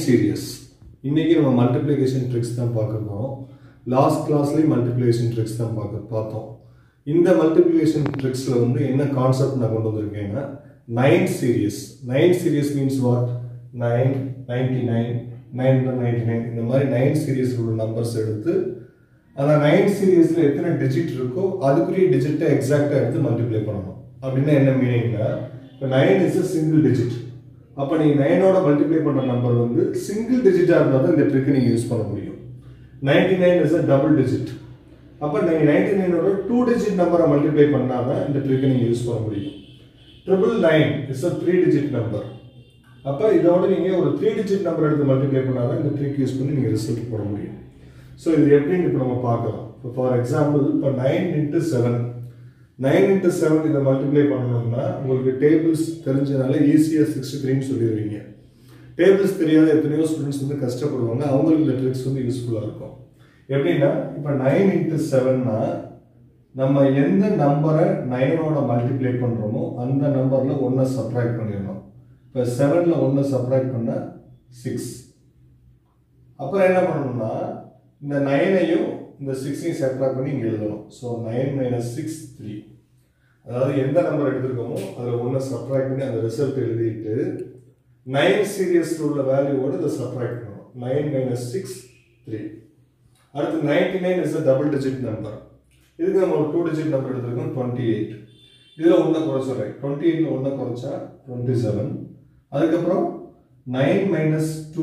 serious இன்னைக்கு நம்ம multiplication tricks தான் பார்க்க போகிறோம் லாஸ்ட் கிளாஸ்லேயும் மல்டிப்ளிகேஷன் ட்ரிக்ஸ் தான் பார்க்க பார்த்தோம் இந்த மல்டிப்ளிகேஷன் ட்ரிக்ஸில் வந்து என்ன கான்செப்ட் நான் கொண்டு வந்திருக்கேன்னா nine series nine series means what nine ninety nine nine ninety nine இந்த மாதிரி நைன் சீரியஸ் உள்ள நம்பர்ஸ் எடுத்து அந்த நைன் சீரியஸில் எத்தனை டிஜிட் இருக்கோ அதுக்குரிய டிஜிட்டை எக்ஸாக்டாக எடுத்து மல்டிப்ளை பண்ணணும் அப்படின்னா என்ன மீனிங்னா இப்போ nine is a single digit அப்போ நீங்கள் நைனோட மல்டிப்ளை பண்ணுற நம்பர் வந்து சிங்கிள் டிஜிட்டாக இருந்தால் தான் இந்த ட்ரிக்கை நீங்கள் யூஸ் பண்ண முடியும் ninety nine is a double digit அப்போ நீங்கள் நைன்டி நைனோட டூ டிஜிட் நம்பரை மல்டிப்ளை பண்ணால் தான் இந்த ட்ரிக்கை நீங்கள் யூஸ் பண்ண முடியும் triple nine is a three digit number அப்போ இதோட நீங்கள் ஒரு த்ரீ டிஜிட் நம்பர் எடுத்து மல்டிப்ளை பண்ணால் தான் இந்த ட்ரிக் யூஸ் பண்ணி நீங்கள் ரிசல்ட் போட முடியும் ஸோ இது எப்படின்னு இப்போ நம்ம பார்க்கலாம் இப்போ ஃபார் எக்ஸாம்பிள் இப்போ nine into seven nine into seven இதை மல்டிப்ளை பண்ணணும்னா உங்களுக்கு டேபிள்ஸ் தெரிஞ்சதுனால ஈஸியாக சிக்ஸ்டி த்ரீன்னு சொல்லிடுவீங்க டேபிள்ஸ் தெரியாத எத்தனையோ ஸ்டூடெண்ட்ஸ் வந்து கஷ்டப்படுவாங்க அவங்களுக்கு இந்த ட்ரிக்ஸ் வந்து யூஸ்ஃபுல்லாக இருக்கும் எப்படின்னா இப்போ நைன் இன்ட்டு செவன்னா நம்ம எந்த நம்பரை நைனோட மல்டிப்ளை பண்ணுறோமோ அந்த நம்பரில் ஒன்றை சப்ராக்ட் பண்ணிடணும் இப்போ செவனில் ஒன்றை சப்ராக்ட் பண்ணால் சிக்ஸ் அப்புறம் என்ன பண்ணணும்னா இந்த நைனையும் இந்த சிக்ஸையும் செப்ராக்ட் பண்ணி இங்கே எழுதணும் so nine minus six three அதாவது எந்த நம்பர் எடுத்திருக்கோமோ அதில் ஒன்று சப்ராக்ட் பண்ணி அந்த ரிசல்ட் எழுதிட்டு நைன் சீரியஸில் உள்ள வேல்யூவோடு இதை சப்ராக்ட் பண்ணணும் நைன் மைனஸ் சிக்ஸ் த்ரீ அடுத்து ninety nine is a double digit number இதுக்கு நம்ம ஒரு டூ டிஜிட் நம்பர் எடுத்திருக்கோம் டுவெண்ட்டி எயிட் இதில் ஒன்றை குறைச்சிடுறேன் டுவெண்ட்டி எயிட்டில் ஒன்றை குறைச்சா டுவெண்ட்டி செவன் அதுக்கப்புறம் nine minus two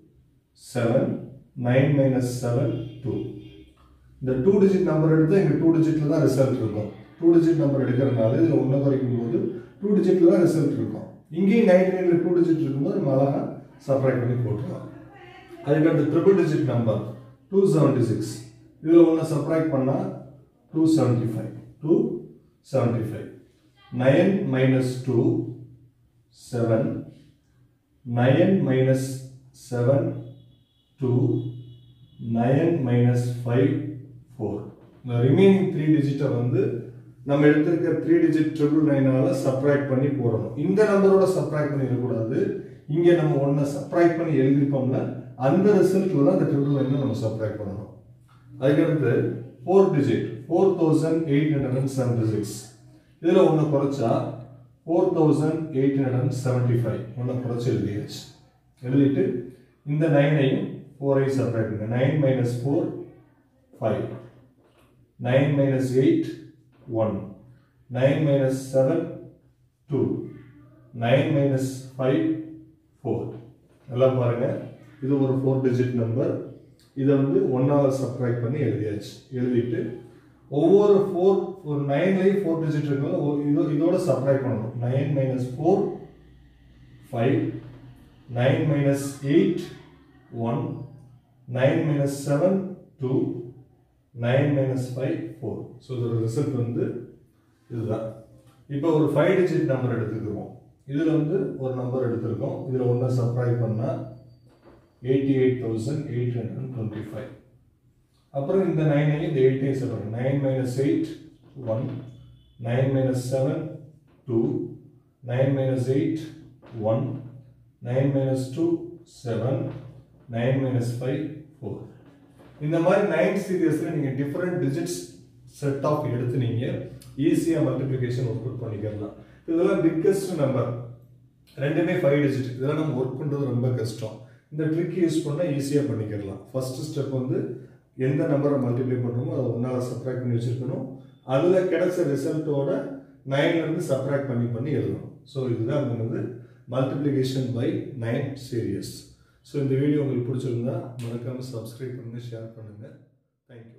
seven nine minus seven two இந்த டூ டிஜிட் நம்பர் எடுத்து இங்கே டூ டிஜிட்டில் தான் ரிசல்ட் இருக்கும் டூ டிஜிட் நம்பர் எடுக்கிறனால இதில் ஒன்று குறைக்கும் போது டூ டிஜிட்டில் தான் ரிசல்ட் இருக்கும் இங்கேயும் நைன்டி நைனில் டூ டிஜிட் இருக்கும்போது நம்ம அழகாக செப்பரேட் பண்ணி போட்டுக்கலாம் அதுக்கடுத்து triple digit number two seventy six இதில் ஒன்று செப்பரேட் பண்ணால் two seventy five two seventy five nine minus two seven nine minus seven two nine minus five four இந்த ரிமைனிங் த்ரீ டிஜிட்டை வந்து நம்ம எடுத்திருக்க த்ரீ டிஜிட் ட்ரிபிள் நைனால சப்ராக்ட் பண்ணி போடணும் இந்த நம்பரோட சப்ராக்ட் பண்ணி இருக்கக்கூடாது இங்கே நம்ம ஒன்றை சப்ராக்ட் பண்ணி எழுதிருப்போம்ல அந்த ரிசல்ட்ல தான் இந்த ட்ரிபிள் நைனை நம்ம சப்ராக்ட் பண்ணணும் அதுக்கடுத்து four digit four thousand eight hundred and seventy six இதில் ஒன்று குறைச்சா four thousand eight hundred and seventy five ஒன்று குறைச்சி எழுதியாச்சு எழுதிட்டு இந்த நைனையும் ஃபோரையும் செப்பரேட் பண்ணுங்க nine minus four five nine minus eight one nine minus seven two nine minus five four எல்லாம் பாருங்க இது ஒரு ஃபோர் டிஜிட் நம்பர் இதை வந்து ஒன்றால் சப்ராக்ட் பண்ணி எழுதியாச்சு எழுதிட்டு ஒவ்வொரு ஃபோர் ஒரு நைன்லேயும் ஃபோர் டிஜிட் இருக்கனால ஒரு இதோ இதோட சப்ராக்ட் பண்ணணும் nine minus four five nine minus eight one nine minus seven two nine minus five four so இதோட ரிசல்ட் வந்து இதுதான் இப்போ ஒரு ஃபைவ் டிஜிட் நம்பர் எடுத்துக்கிறோம் இதில் வந்து ஒரு நம்பர் எடுத்திருக்கோம் இதில் ஒன்றை சப்ராக்ட் பண்ணால் eighty eight thousand eight hundred twenty five அப்புறம் இந்த நைனையும் இந்த எயிட்டையும் சொல்கிறேன் nine minus eight one nine minus seven two nine minus eight one nine minus two seven nine minus five four இந்த மாதிரி நைன் சீரியஸில் நீங்கள் டிஃப்ரெண்ட் டிஜிட்ஸ் செட் ஆஃப் எடுத்து நீங்கள் ஈஸியாக மல்டிப்ளிகேஷன் ஒர்க் அவுட் பண்ணிக்கலாம் இதெல்லாம் பிக்கஸ்ட் நம்பர் ரெண்டுமே ஃபைவ் டிஜிட் இதெல்லாம் நம்ம ஒர்க் பண்ணுறது ரொம்ப கஷ்டம் இந்த ட்ரிக் யூஸ் பண்ணால் ஈஸியாக பண்ணிக்கலாம் ஃபர்ஸ்ட் ஸ்டெப் வந்து எந்த நம்பரை மல்டிப்ளை பண்ணுறோமோ அதை ஒன்றால் சப்ராக்ட் பண்ணி வச்சுருக்கணும் அதில் கிடைச்ச ரிசல்ட்டோட நைன்லேருந்து சப்ராக்ட் பண்ணி பண்ணி எழுதணும் ஸோ இதுதான் வந்து multiplication by nine series so இந்த வீடியோ உங்களுக்கு பிடிச்சிருந்தா மறக்காமல் சப்ஸ்கிரைப் பண்ணுங்கள் ஷேர் பண்ணுங்கள் தேங்க்யூ